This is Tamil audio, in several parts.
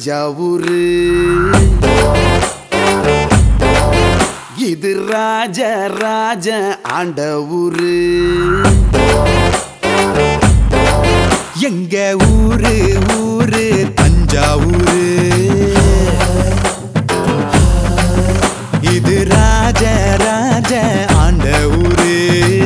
தஞ்சாவூரு இது ராஜ ராஜ ஆண்ட ஊரு எங்க ஊரு ஊரு தஞ்சாவூரு இது ராஜ ராஜ ஆண்ட ஊரு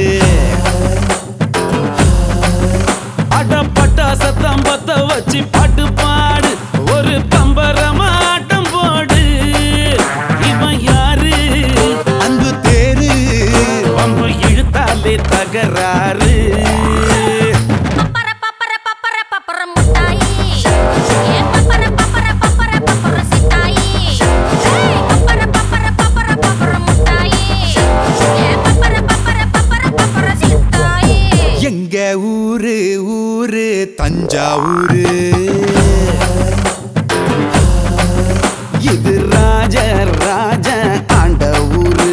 அடப்பட்ட சத்தம் பத்த வச்சு பாட்டு பாடு ஒரு பம்பரமா ஆட்டம் போடு இவன் யாரு அன்பு தேரு பம்பு இழுத்தாலே தகராறு பப்பர பப்பர பப்பர பப்பர முட்டாயி ஏ பப்பர பப்பர பப்பர பப்பர சிட்டாயி ஏய் பப்பர பப்பர பப்பர பப்பர முட்டாயி ஏ பப்பர பப்பர பப்பர பப்பர சிட்டாயி எங்க ஊரு ஊரு தஞ்சாவூரு இது ராஜ ராஜ ஆண்ட ஊரு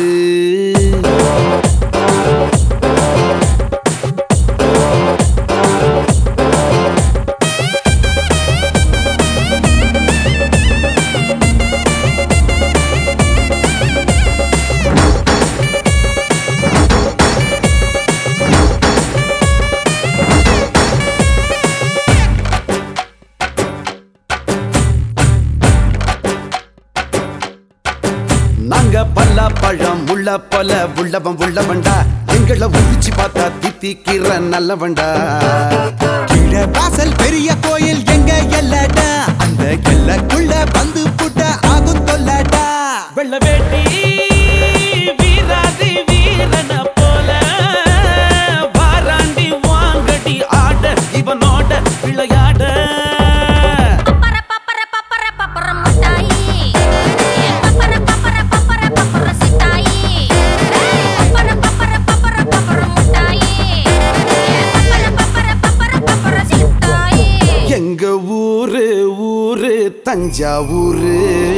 நாங்க பல்ல பழம் முள்ள பல உள்ளவன் உள்ளவன்டா எங்களை உரிச்சு பார்த்தா தித்திக்கிற நல்லவன்டா கீழ வாசல் பெரிய கோயில் எங்க எல்லடா அந்த எல்லக்குள்ள வந்து புட்ட ஆகும் தொல்லடா வெள்ள வேட்டி வீராதி வீரன போல வாராண்டி வாங்கடி ஆட இவனோட விளையாட பப்பர பப்பர பப்பர பப்பர முட்டாயி ஏ பப்பர பப்பர பப்பர பப்பர சிட்டாயி ஏய் பப்பர பப்பர பப்பர பப்பர முட்டாயி ஏ பப்பர பப்பர பப்பர பப்பர சிட்டாயி எங்க ஊரு ஊரு தஞ்சாவூரு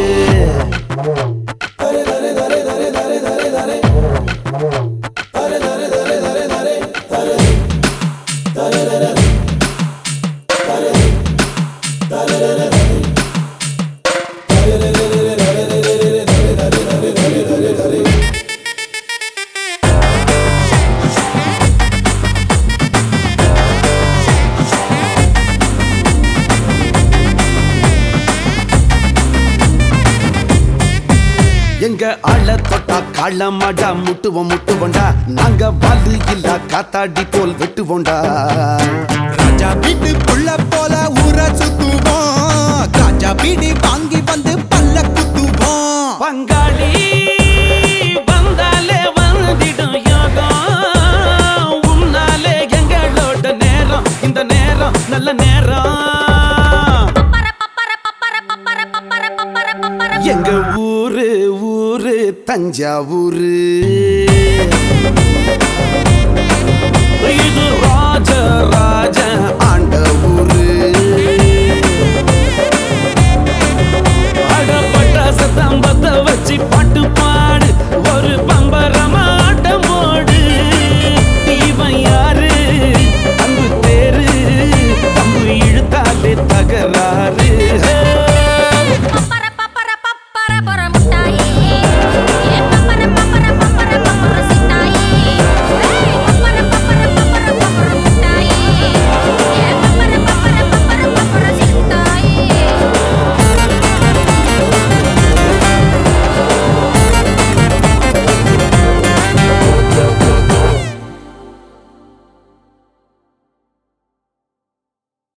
எங்க ஆள தொட்டா காளமாடா முட்டுவோம் முட்டுவோண்டா நாங்க வாலு இல்ல காத்தாடி போல் வெட்டுவோண்டா ராஜா வீட்டு புள்ள போல ஊர சுத்துவோம் ராஜா பீடி வாங்கி வந்து பல்ல குத்துவோம் பங்காளி வந்தாலே வந்திடும் யோகம் உன்னாலே எங்களோட நேரம் இந்த நேரம் நல்ல நேரம் பப்பர பப்பர பப்பர பப்பர பப்பர பப்பர பப்பர எங்க ஊரு ஊரு தஞ்சாவூரு இது ராஜ ராஜ